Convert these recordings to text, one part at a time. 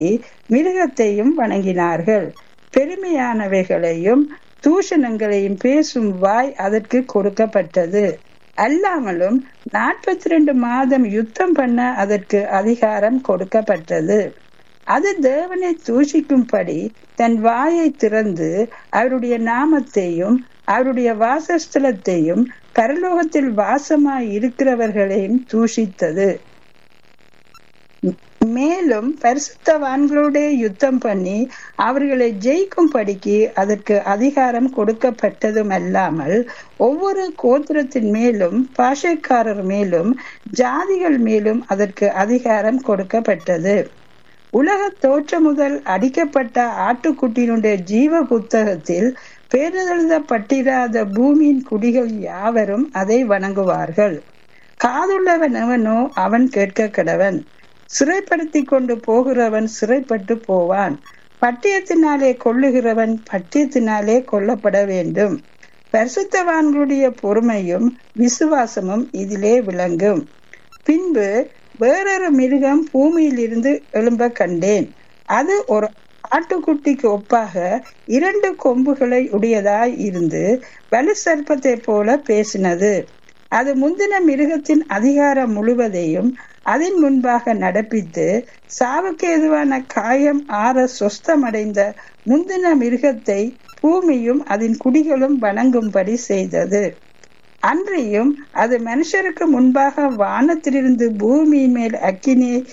மிருகத்தையும் வணங்கினார்கள் பெருமையானவைகளையும் தூஷணங்களையும் பேசும் வாய் அதற்கு கொடுக்கப்பட்டது அல்லாமலும் நாற்பத்தி ரெண்டு மாதம் யுத்தம் பண்ண அதற்கு அதிகாரம் கொடுக்கப்பட்டது அது தேவனை தூஷிக்கும்படி தன் வாயை திறந்து அவருடைய நாமத்தையும் அவருடைய வாசஸ்தலத்தையும் பரலோகத்தில் வாசமாய் இருக்கிறவர்களையும் தூஷித்தது மேலும் பரிசுத்தவான்களோட யுத்தம் பண்ணி அவர்களை ஜெயிக்கும்படிக்கு அதற்கு அதிகாரம் கொடுக்கப்பட்டதும் அல்லாமல் ஒவ்வொரு கோத்திரத்தின் மேலும் பாஷைக்காரர் மேலும் ஜாதிகள் மேலும் அதற்கு அதிகாரம் கொடுக்கப்பட்டது உலக தோற்ற முதல் அடிக்கப்பட்ட ஆட்டுக்குட்டியினுடைய ஜீவ புத்தகத்தில் பேரெழுதப்பட்டிராத பூமியின் குடிகள் யாவரும் அதை வணங்குவார்கள் காதுள்ளவன் எவனோ அவன் கேட்க கடவன் சிறைப்படுத்தி கொண்டு போகிறவன் சிறைப்பட்டு போவான் பட்டியத்தினாலே கொள்ளுகிறவன் பட்டியத்தினாலே கொல்லப்பட வேண்டும் பரிசுத்தவான்களுடைய பொறுமையும் விசுவாசமும் இதிலே விளங்கும் பின்பு வேறொரு மிருகம் பூமியிலிருந்து எழும்ப கண்டேன் அது ஒரு ஆட்டுக்குட்டிக்கு ஒப்பாக இரண்டு கொம்புகளை உடையதாய் இருந்து வலு சர்ப்பத்தை போல பேசினது அது முந்தின மிருகத்தின் அதிகாரம் முழுவதையும் அதன் முன்பாக நடப்பித்து சாவுக்கு எதுவான காயம் ஆற சொஸ்தமடைந்த முந்தின மிருகத்தை பூமியும் அதன் குடிகளும் வணங்கும்படி செய்தது அன்றையும் அது மனுஷருக்கு முன்பாக வானத்திலிருந்து பூமியின் மேல் அக்கினியை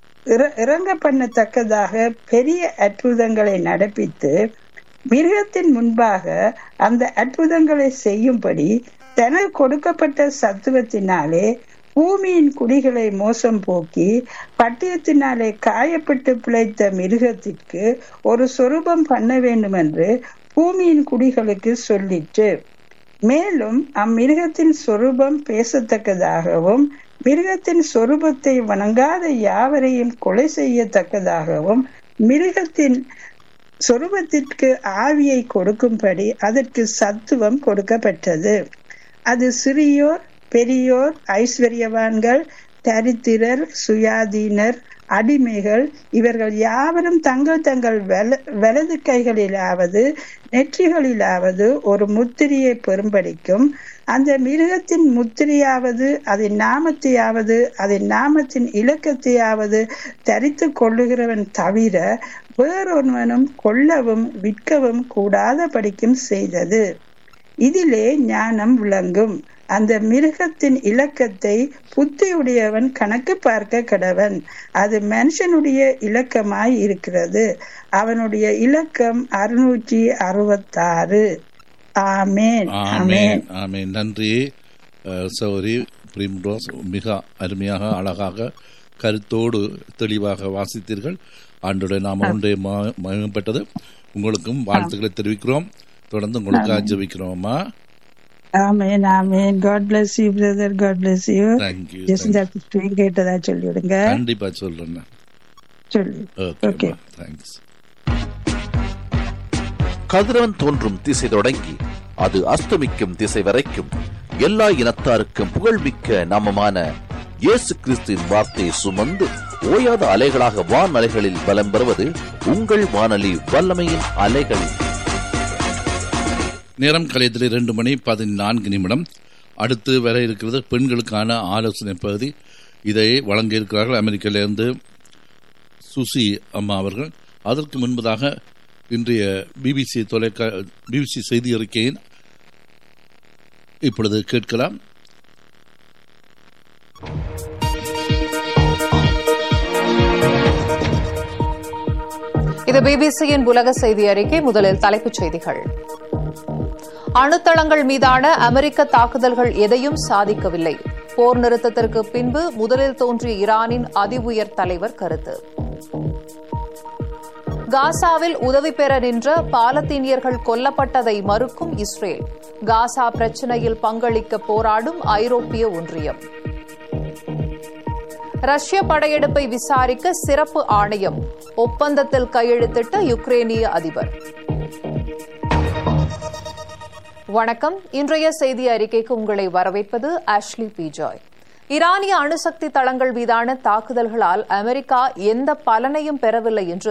இறங்க பண்ணத்தக்கதாக பெரிய அற்புதங்களை நடப்பித்து மிருகத்தின் முன்பாக அந்த அற்புதங்களை செய்யும்படி தனக்கு கொடுக்கப்பட்ட சத்துவத்தினாலே பூமியின் குடிகளை மோசம் போக்கி பட்டியத்தினாலே காயப்பட்டு பிழைத்த மிருகத்திற்கு ஒரு சொரூபம் பண்ண வேண்டும் என்று பூமியின் குடிகளுக்கு சொல்லிற்று மேலும் அம்மிருகத்தின் சொரூபம் பேசத்தக்கதாகவும் மிருகத்தின் சொரூபத்தை வணங்காத யாவரையும் கொலை செய்யத்தக்கதாகவும் மிருகத்தின் சொரூபத்திற்கு ஆவியை கொடுக்கும்படி அதற்கு சத்துவம் கொடுக்கப்பட்டது அது சிறியோர் பெரியோர் ஐஸ்வர்யவான்கள் தரித்திரர் சுயாதீனர் அடிமைகள் இவர்கள் யாவரும் தங்கள் தங்கள் வலது கைகளிலாவது நெற்றிகளிலாவது ஒரு முத்திரையை பெறும்படிக்கும் அந்த மிருகத்தின் முத்திரையாவது அதன் நாமத்தையாவது அதன் நாமத்தின் இலக்கத்தையாவது தரித்து கொள்ளுகிறவன் தவிர வேறொருவனும் கொல்லவும் விற்கவும் கூடாத படிக்கும் செய்தது இதிலே ஞானம் விளங்கும் அந்த மிருகத்தின் இலக்கத்தை புத்தியுடையவன் கணக்கு பார்க்க கடவன் அது மனுஷனுடைய இலக்கமாய் இருக்கிறது அவனுடைய இலக்கம் அறுநூற்றி அறுபத்தாறு ஆமேன் ஆமேன் ஆமேன் நன்றி சௌரி பிரிம்ரோஸ் மிக அருமையாக அழகாக கருத்தோடு தெளிவாக வாசித்தீர்கள் ஆண்டுடைய நாம ஒன்றே மகிமைப்பட்டது உங்களுக்கும் வாழ்த்துக்களை தெரிவிக்கிறோம் தொடர்ந்து உங்களுக்காக ஜெபிக்கிறோம்மா amen amen God bless you brother God bless you thank you Jesintha sister கேட்டதா சொல்லிவிடுங்க கண்டிப்பா சொல்றேன் சொல்லு ஓகே தேங்க்ஸ் கதிரவன் தோன்றும் திசை தொடங்கி அது அஸ்தமிக்கும் திசை வரைக்கும் எல்லா இனத்தாருக்கும் புகழ்மிக்க நாமமான இயேசு கிறிஸ்துவின் வார்த்தையை சுமந்து ஓயாத அலைகளாக வான் அலைகளில் பலம் பெறுவது உங்கள் வானொலி வல்லமையின் அலைகள் நேரம் கலையத்தில் இரண்டு மணி பதினான்கு நிமிடம் அடுத்து வர இருக்கிறது பெண்களுக்கான ஆலோசனை பகுதி இதை வழங்க இருக்கிறார்கள் அமெரிக்காவிலிருந்து சுசி அம்மா அவர்கள் அதற்கு முன்பதாக இன்றைய பிபிசி தொலைக்கா பிபிசி செய்தி அறிக்கையின் இப்பொழுது கேட்கலாம் இது பிபிசியின் உலக செய்தி அறிக்கை முதலில் தலைப்புச் செய்திகள் அணுத்தளங்கள் மீதான அமெரிக்க தாக்குதல்கள் எதையும் சாதிக்கவில்லை போர் நிறுத்தத்திற்கு பின்பு முதலில் தோன்றிய ஈரானின் அதி உயர் தலைவர் கருத்து காசாவில் உதவி பெற நின்ற பாலத்தீனியர்கள் கொல்லப்பட்டதை மறுக்கும் இஸ்ரேல் காசா பிரச்சினையில் பங்களிக்க போராடும் ஐரோப்பிய ஒன்றியம் ரஷ்ய படையெடுப்பை விசாரிக்க சிறப்பு ஆணையம் ஒப்பந்தத்தில் கையெழுத்திட்ட யுக்ரேனிய அதிபர் வணக்கம் இன்றைய செய்தி அறிக்கைக்கு உங்களை வரவேற்பது ஆஷ்லி பிஜாய் ஈரானிய அணுசக்தி தளங்கள் மீதான தாக்குதல்களால் அமெரிக்கா எந்த பலனையும் பெறவில்லை என்று